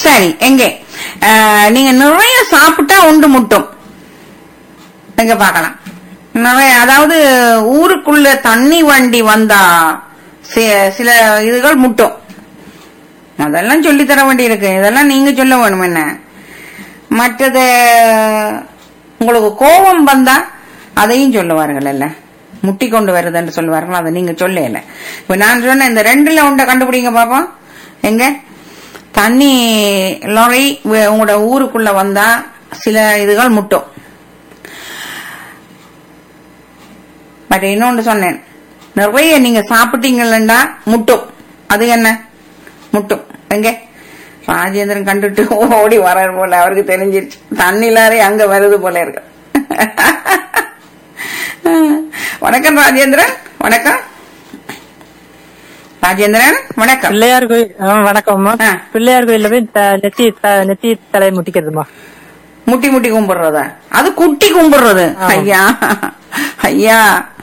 சரி எங்கே அஹ், நீங்க நிறைய சாப்பிட்டா உண்டு முட்டும் எங்க பார்க்கலாம் நிறைய அதாவது ஊருக்குள்ள தண்ணி வண்டி வந்தா சி- சில இதுகள் முட்டும் அதெல்லாம் சொல்லி தர வேண்டி இருக்கு இதெல்லாம் நீங்க சொல்ல வேணும் என்ன மற்றது உங்களுக்கு கோபம் வந்தா அதையும் சொல்லுவார்கள் இல்ல முட்டி கொண்டு வருதுன்னு சொல்லுவார்கள் அதை நீங்க சொல்லல இப்ப நான் சொன்ன இந்த ரெண்டுல உண்ட கண்டுபிடிங்க பாப்போம் எங்க தண்ணி லாரி வே- உங்களோட ஊருக்குள்ள வந்தா சில இதுகள் முட்டும் பட் இன்னொன்று சொன்னேன் நிறைய நீங்க சாப்பிட்டீங்களா முட்டும் அது என்ன முட்டும் எங்க ராஜேந்திரன் கண்டுட்டு ஓடி வர்றாரு போல அவருக்கு தெரிஞ்சிருச்சு தண்ணிலாரே அங்க வருது போல இருக்கு வணக்கம் ராஜேந்திரன் வணக்கம் ராஜேந்திரன் வணக்கம் பிள்ளையார் கோயில் ஆ, வணக்கம்மா ஆ. பிள்ளையார் கோயில்ல போய் த- நெத்தி த- நெத்தி தலையை முட்டிக்கிறதுமா முட்டி முட்டி கும்பிடுறதா அது குட்டி கும்பிடுறது ஆமா. ஐயா ஐயா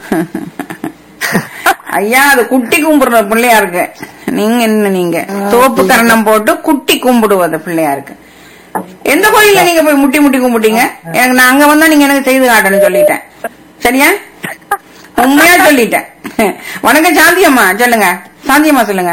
ஐயா அது குட்டி கும்பிடுற பிள்ளையாருக்கு நீங்க என்ன நீங்க தோப்பு கரணம் போட்டு குட்டி கும்பிடுவது பிள்ளையாருக்கு எந்த கோயில்ல நீங்க போய் முட்டி முட்டி கும்பிட்டீங்க எனக்கு நான் அங்க வந்தா நீங்க எனக்கு செய்து காட்டணும் சொல்லிட்டேன் சரியா உண்மையா சொல்லிட்டேன் வணக்கம் சாந்தியம்மா சொல்லுங்க சாந்தியம்மா சொல்லுங்க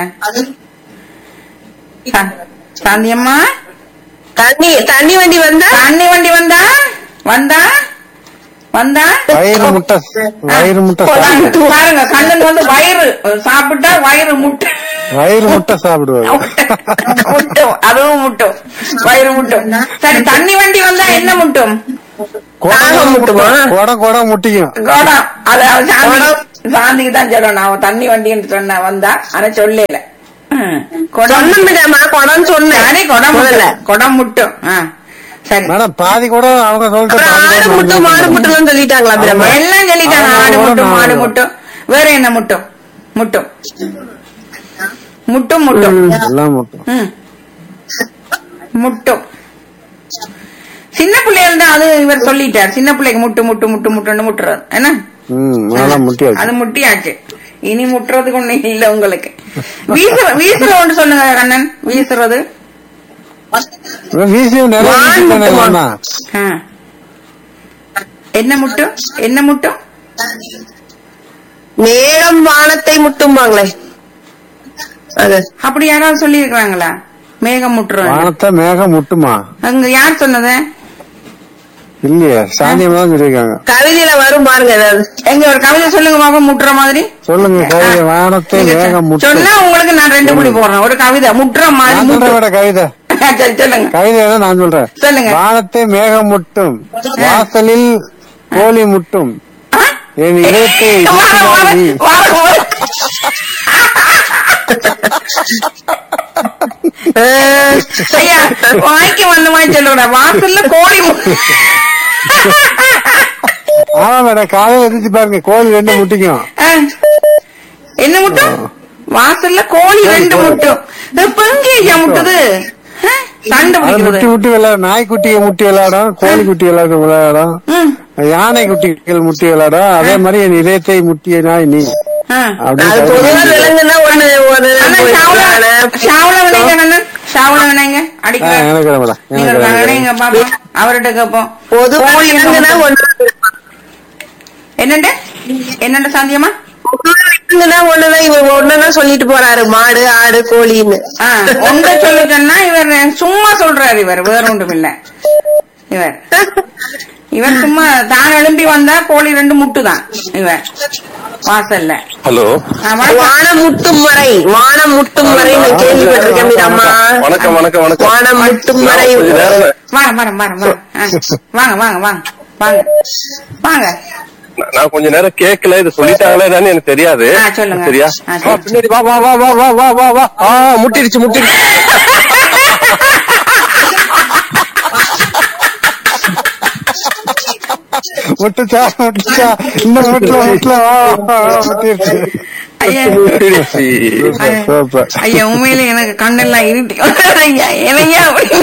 சா- சாந்தியம்மா தண்ணி தண்ணி வண்டி வந்தா தண்ணி வண்டி வந்தா வந்தா வந்தா வயிறு முட்டை வயிறு முட்டை சாப்பிடு பாருங்க கண்ணன் வந்து வயிறு சாப்பிட்டா வயிறு முட்டை வயிறு முட்டை சாப்பிடுவாரு முட்டும் அதுவும் முட்டும் வயிறு முட்டும் சரி தண்ணி வண்டி வந்தா என்ன முட்டும் குடம் முட்டுமா குடம் குடம் முட்டிக்கும் கோடம் அது அவன் சாந்தி சாந்திக்கு தான் சொல்லணும் அவன் தண்ணி வண்டின்னு சொன்ன வந்தா ஆனா சொல்லல ம். குடம் சொன்னேன்மா குடம் சொன்னேன் சரி குடம் முதல்ல. முட்டும் குடம் முட்டும் ஆ சரி மேடம் பாதி கூட அவங்க சொல்லிட்டு அப்புறம் பாதி ஆடு கூட முட்டும் மாடு நான் முட்டும் சொல்லிட்டாங்களா பிரம்மா எல்லாம் சொல்லிட்டாங்க ஆமா, ஆடு ஆமா, முட்டும் ஆமா. மாடு முட்டும் வேற என்ன முட்டும் முட்டும் முட்டும் முட்டும் எல்லாம் முட்டும் ம். முட்டும் சின்ன பிள்ளைகள் தான் அது இவர் சொல்லிட்டார் சின்ன பிள்ளைக்கு முட்டு முட்டு முட்டு முட்டுன்னு முட்டுறது என்ன ம் அதெல்லாம் முட்டியாச்சு அது முட்டியாச்சு இனி முட்டுறதுக்கு ஒண்ணு இல்ல உங்களுக்கு வீசுற வீசுற ஒன்று சொல்லுங்க கண்ணன் வீசுறது வீசியும் நிறைய வான் வீசிட்டானே முட்டுமா? அண்ணா. ஆ. என்ன முட்டும் என்ன முட்டும் மேகம் வானத்தை முட்டும்பாங்களே அது அப்படி யாராவது சொல்லி இருக்கிறாங்களா மேகம் முட்டுறோம் வானத்தை மேகம் முட்டுமா அங்க யார் சொன்னது இல்லையே சாந்தியம் தான் சொல்லியிருக்காங்க கவிதையில வரும் பாருங்க ஏதாவது எங்க ஒரு கவிதை சொல்லுங்க பாப்பா முட்டுற மாதிரி சொல்லுங்க கவிதை வானத்தை நீங்க மேகம் முட்டும் சொன்னா உங்களுக்கு நான் ரெண்டு புள்ளி போடுறேன் ஒரு கவிதை முட்டுற மாதிரி நான் முட்டு சொல்றேன் மேடம் கவிதை சரி சொல்லுங்க கவிதை தான் நான் சொல்றேன் சொல்லுங்க. வானத்தை மேகம் முட்டும் வாசலில் கோழி முட்டும் ஆ? என் இதயத்தை வார, வார, நீ. வார, வார. ஐயா வாய்க்கு வந்த மாதிரி சொல்லுங்க வாசல்ல கோழி மு- ஆமா மேடம் காலையில எதிர்த்து பாருங்க கோழி ரெண்டு முட்டிக்கும் ஆ. என்ன முட்டும் வாசல்ல கோழி ரெண்டு முட்டும் இப்ப எங்க ஐயா முட்டுது ஆ? சண்டை அது முட்டி பிடிக்கிறது முட்டி விளையாடும் நாய்க்குட்டியை முட்டி விளையாடும் கோழி குட்டி விளையாடும் விளையாடும் ம். யானை குட்டிகள் முட்டி விளையாடும் அதே மாதிரி என் இதயத்தை முட்டிய நாய் நீ ஆ. அப்படின்னு அது பொதுவா கவிதை. விலங்குன்னா ஒண்ணு ஒரு அண்ணா, ஷாவுல ஷாவுல வினைங்க அண்ணன் ஷாவுல வினைங்க ஆ, அடிக்க எனக்கு வேணும் மேடம் நீங்க எனக்கு வேணும். வினைங்க பாப்போம் அவர்கிட்ட கேப்போம் பொதுவா கோழி என்ன விலங்குன்னா முட்டும்? ஒண்ணு என்னண்டு என்னண்டு சாந்தியமா பொதுவா விலங்குன்னா ஒண்ணுதான் இவர் ஒண்ணுதான் சொல்லிட்டு போறாரு மாடு ஆடு கோழின்னு ஆ, உங்க சொல்ல சொன்னா இவர் சும்மா சொல்றாரு இவர் வேற ஒன்றும் இல்ல இவர் இவர் சும்மா தான் எழும்பி வந்தா கோழி ரெண்டு முட்டுதான் இவர் வாசல்ல ஹலோ ஆ, வணக்கம். வானம் முட்டும் வரை வானம் முட்டும் வரை நான் கேள்விப்பட்டிருக்கேன் மீரம்மா வணக்கம் வணக்கம் வணக்கம் வானம் முட்டும் வரை நான் கொஞ்ச நேரம் வாங்க வாங்க வாங்க வாங்க ஆ, வாங்க வாங்க வாங்க வாங்க வாங்க நான் கொஞ்ச நேரம் கேட்கல இது சொல்லிட்டாங்களே என்னன்னு எனக்கு தெரியாது ஆ, சொல்லுங்க. சரியா ஆ, வா, சொல்லுங்க. பின்னாடி வா வா வா வா வா வா வா வா ஆ முட்டிடுச்சு முட்டிடுச்சு முட்டுச்சா முட்டுச்சா இன்னும் முட்டல முட்டல வா, வா, வா, முட்டிருச்சு ஐயா முட்டிடுச்சு சூப்பர், சூப்பர் ஐயா உண்மையில எனக்கு கண்ணெல்லாம் இருட்டி ஐயா என்னையா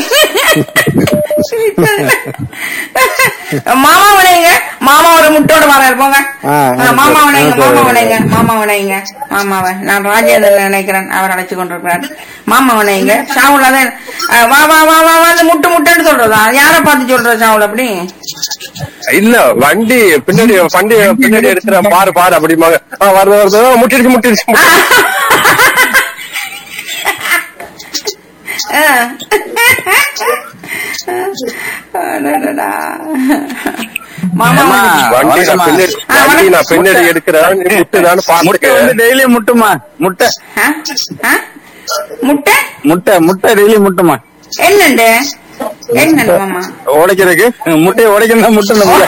மாமா வினைங்க மாமா ஒரு முட்டோட வர இருப்போங்க ஆ, மாமா வினைங்க எனக்கு மாமா வினைங்க மாமா வினைங்க மாமாவை நான் ராஜேந்திரன் நினைக்கிறேன் அவர் அழைச்சு கொண்டிருக்கிறார் மாமா வினைங்க ஷாவுல தான் அஹ், வா வா வா வா வந்து முட்டு முட்டைன்னு சொல்றதா யார பார்த்து சொல்ற சாவல் அப்படி இல்ல வண்டி பின்னாடி வண்டி பின்னாடி எடுக்கிற பாரு பாரு அப்படிமாங்க ஆ, வருது வருது ஆ, முட்டிடுச்சு முட்டிடுச்சு முட்டிடுச்சு. அஹ். அடடடா. மாமா ஏம்மா, வண்டி நான் பின்னாடி ஆ, வண்டி நான் வணக்கம். பின்னாடி எடுக்கிறேன் நீ முட்டுதான்னு முட்டை வந்து பாத்துக்க டெய்லி முட்டுமா முட்டை ஆ? ஆ? முட்டை முட்டை முட்டை டெய்லி முட்டுமா என்னண்டு என்னண்டு மாமா உடைக்கிறதுக்கு முட்டையை உடைக்கணும் முட்டை முட்டை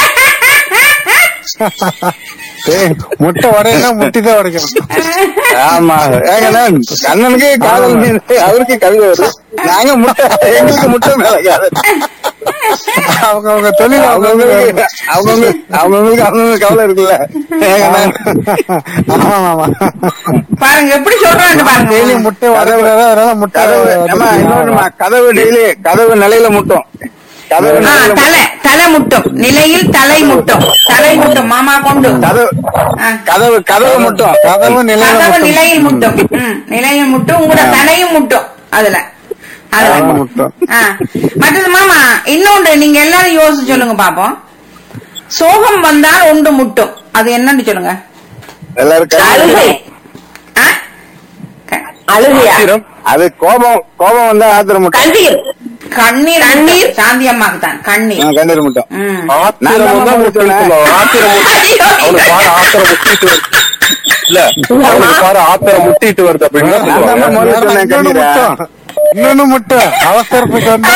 ஏய், முட்டை உடையனா முட்டி தான் உடைக்கணும் ஆமா ஏங்கண்ணா கண்ணனுக்கு காதல் மீன் அவருக்கு கவிதை வருது நாங்க முட்டை எங்களுக்கு முட்டை மேல காதல் அவங்க அவங்க தொழில் அவங்கவுங்களுக்கு அவங்கவுங்களுக்கு அவங்கவுங்களுக்கு அவங்கவுங்க கவலை இருக்குல்ல ஏங்கண்ணா ஆமா ஆமா பாருங்க எப்படி சொல்றாங்க பாருங்க டெய்லி முட்டை உடைக்கிறதா அதனால முட்டை கதவு ஏம்மா, இன்னொன்னுமா, கதவு டெய்லி கதவு நிலையில முட்டும் கதவு ஆ, நிலையில தலை தலை முட்டும் நிலையில் தலை முட்டும் தலை முட்டும் மாமா கொண்டு கதவு ஆ. கதவு கதவு முட்டும் கதவு நிலையில கதவு முட்டும். நிலையில் முட்டும் ம், நிலையில் முட்டும் உங்களோட தலையும் முட்டும் அதுல அதுல கதவு முட்டும். ஆ. மற்றது மாமா இன்னொன்று நீங்க எல்லாரும் யோசிச்சு சொல்லுங்க பாப்போம் சோகம் வந்தால் ஒன்று முட்டும் அது என்னன்னு சொல்லுங்க எல்லாரும் கை- அழுகை ஆ? க- அழுகையா ஆத்திரம். அது கோபம் கோபம் வந்தா ஆத்திரம் முட்டும் கண்ணீர் கண்ணீர் கண்ணீர் சாந்தி அம்மாக்கு தான் கண்ணீர் ஆ, கண்ணீர் முட்டும் ம். ஆத்திரம் தான் முட்டிருக்கணும் ஆத்திரம் முட்டி- அவனுக்கு பாரு ஆத்திரம் முட்டிட்டு வருது இல்ல அவனுக்கு பாரு ஆத்திரம் முட்டிட்டு வருது அப்படின்னு தான் நான் தான் சொல்லுவாங்க முதல்ல சொன்னேன் இன்னொன்னு கண்ணீரை. முட்டை இன்னொன்னு முட்டை அவசரத்துக்கு வந்து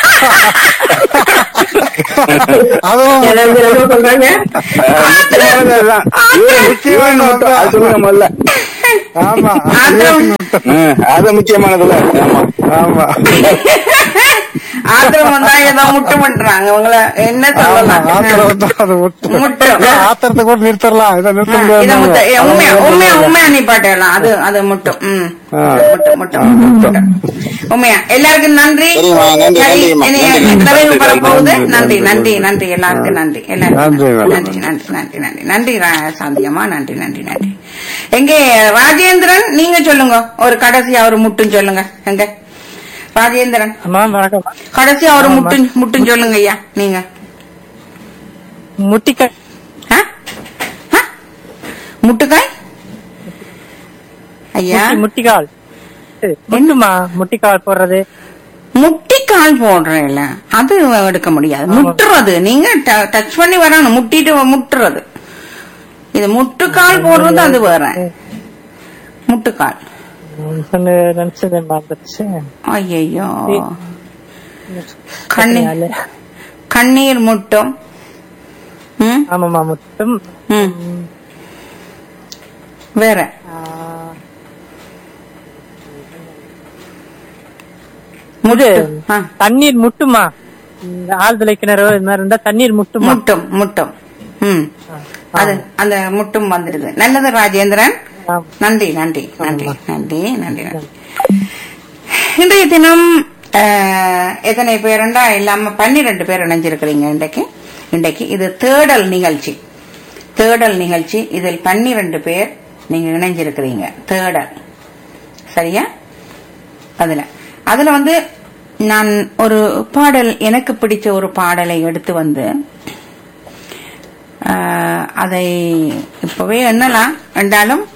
அதுவும் முக்கியமானது அதுதான். இவரு முக்கியமான முட்டும். அது சொல்லுங்க முதல்ல ஆமா ஆத்திரம் ம், அது முக்கியமானதுல ஆமா ஆமா ஆத்திரம் வந்தா ஏதோ முட்டு பண்றாங்க உங்களை என்ன ஆமா சொல்லலாம் ஆத்திரம் வந்து அது முட்டு முட்டும். ஆத்திரத்தை கூட நிறுத்தலாம் இதை நிறுத்த ஆ, இத முத்த ஏ, உண்மையா உண்மையா முடியாது உண்மையா நிப்பாட்டலாம் அது அது முட்டும் ம் ஆ. முட்டும் முட்டும் முட்டும். உண்மையா எல்லாருக்கும் நன்றி சரிம்மா, நன்றி, சரி, நன்றிம்மா, இனி நன்றி. நிறைவு பெற போகுது நன்றி, நன்றி நன்றி, நன்றி நன்றி எல்லாருக்கும் நன்றி எல்லாருக்கும் நன்றி, நன்றி நன்றி. நன்றி நன்றி நன்றி நன்றி ரா- சாந்தியம்மா நன்றி நன்றி நன்றி எங்கே ராஜேந்திரன் நீங்க சொல்லுங்க ஒரு கடைசியா ஒரு முட்டும் சொல்லுங்க எங்க ராஜேந்திரன் அம்மா வணக்கம் கடைசியா ஒரு முட்டு முட்டும் சொல்லுங்க ஐயா நீங்க முட்டிக்காய் ஆ? ஆ? முட்டுக்காய் ஐயா முட்டி- முட்டிக்கால் முட்டுமா முட்டிக்கால் போடுறது முட்டிக்கால் போடுறேன்ல அது எடுக்க முடியாது முட்டுறது நீங்க டச் பண்ணி வரணும் முட்டிட்டு முட்டுறது இது முட்டுக்கால் போடுறது அது வேற முட்டுக்கால் சொன்ன நினைச்சது மறந்துருச்சு ஐயோ கண்ணீர் கண்ணீர் முட்டும் ம், ஆமாமா முட்டும் ம். வேற இது ஆ. தண்ணீர் முட்டுமா இந்த ஆழ்துளை கிணறு இது மாதிரி இருந்தா தண்ணீர் முட்டுமா முட்டும் முட்டும் ம் அது அந்த முட்டும் வந்துடுது நல்லது ராஜேந்திரன் ஆம். நன்றி நன்றி நன்றி நன்றி நன்றி நன்றி இன்றைய தினம் அஹ், எத்தனை பேருண்டா இல்லாம பன்னிரண்டு பேர் இணைஞ்சிருக்கிறீங்க இன்றைக்கு இன்றைக்கு இது தேடல் நிகழ்ச்சி தேடல் நிகழ்ச்சி இதில் பன்னிரண்டு பேர் நீங்க இணைஞ்சிருக்கிறீங்க தேடல் சரியா அதுல அதுல வந்து நான் ஒரு பாடல் எனக்கு பிடிச்ச ஒரு பாடலை எடுத்து வந்து ஆஹ், அதை இப்பவே எண்ணலாம் என்றாலும்